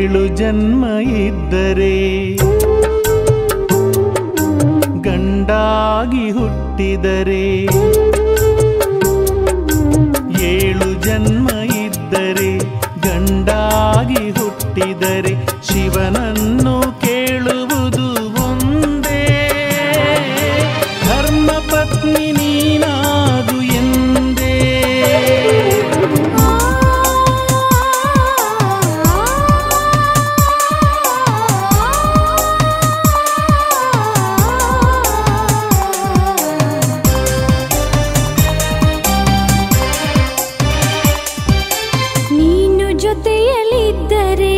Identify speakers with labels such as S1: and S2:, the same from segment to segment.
S1: ಏಳು ಜನ್ಮ ಇದ್ದರೆ ಗಂಡಾಗಿ ಹುಟ್ಟಿದರೆ ಏಳು ಜನ್ಮ ಇದ್ದರೆ ಗಂಡಾಗಿ ಹುಟ್ಟಿದರೆ ಶಿವನನ್ನು ಕೇಳುವುದು ಒಂದೇ ಧರ್ಮ ಪತ್ನಿ ನೀನಾಗು ಎಂದೇ
S2: ನೀನು ಜೊತೆಯಲ್ಲಿದ್ದರೆ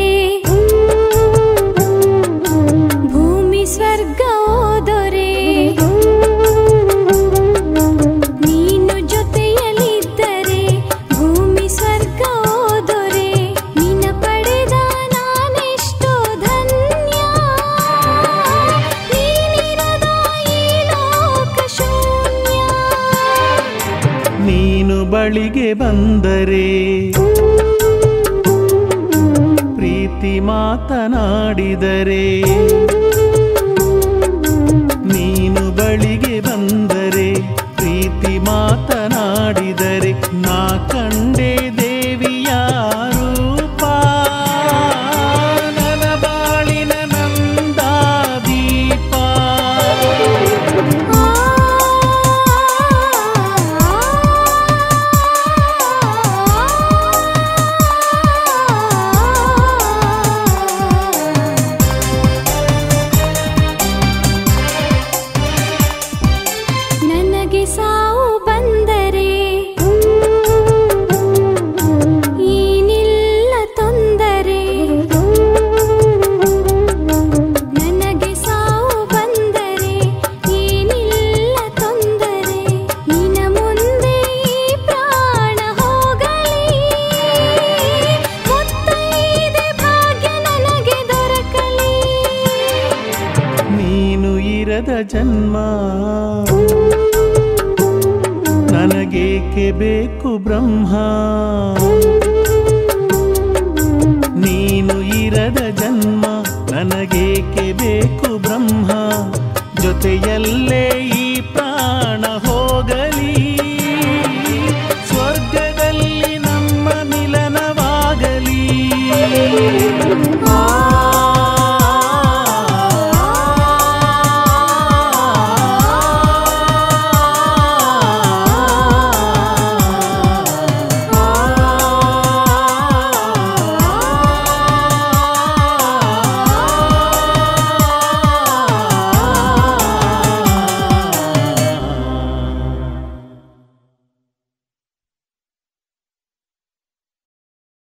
S2: ಭೂಮಿ ಸ್ವರ್ಗ ಓದೊರೆ ನೀನು ಜೊತೆಯಲ್ಲಿದ್ದರೆ ಭೂಮಿ ಸ್ವರ್ಗ ಓದೊರೆ ನಿನ್ನ ಪಡೆದ ನಾನೆಷ್ಟೋ ಧನ್ಯ ನೀನಿರದ ಈ ಲೋಕ ಶೂನ್ಯ
S1: ನೀನು ಬಳಿಗೆ ಬಂದರೆ ಪ್ರೀತಿ ಮಾತನಾಡಿದರೆ ನೀನು ಬಳಿಗೆ ಬಂದರೆ ಪ್ರೀತಿ ಮಾತನಾಡಿದರೆ ನಾ ಕಂಡೆ ದೇವಿಯ ರೂಪ ನನ್ನ ಬಾಳಿನ ನಂದ ದೀಪ
S2: ನನಗೆ ಸಾವು ಬಂದರೆ ಏನಿಲ್ಲ ತೊಂದರೆ ನನಗೆ ಸಾವು ಬಂದರೆ ಏನಿಲ್ಲ ತೊಂದರೆ ನಿನ ಮುಂದೆ ಈ ಪ್ರಾಣ ಹೋಗಲಿ ಮುತ್ತೈದೆ ಭಾಗ್ಯ ನನಗೆ ದೊರಕಲಿ
S1: ನೀನು ಇರದ ಜನ್ಮ ನನಗೇಕೆ ಬೇಕು ಬ್ರಹ್ಮ ನೀನು ಇರದ ಜನ್ಮ ನನಗೇಕೆ ಬೇಕು ಬ್ರಹ್ಮ ಜೊತೆಯಲ್ಲೇ ಈ ಪ್ರಾಣ ಹೋಗಲಿ ಸ್ವರ್ಗದಲ್ಲಿ ನಮ್ಮ ಮಿಲನವಾಗಲಿ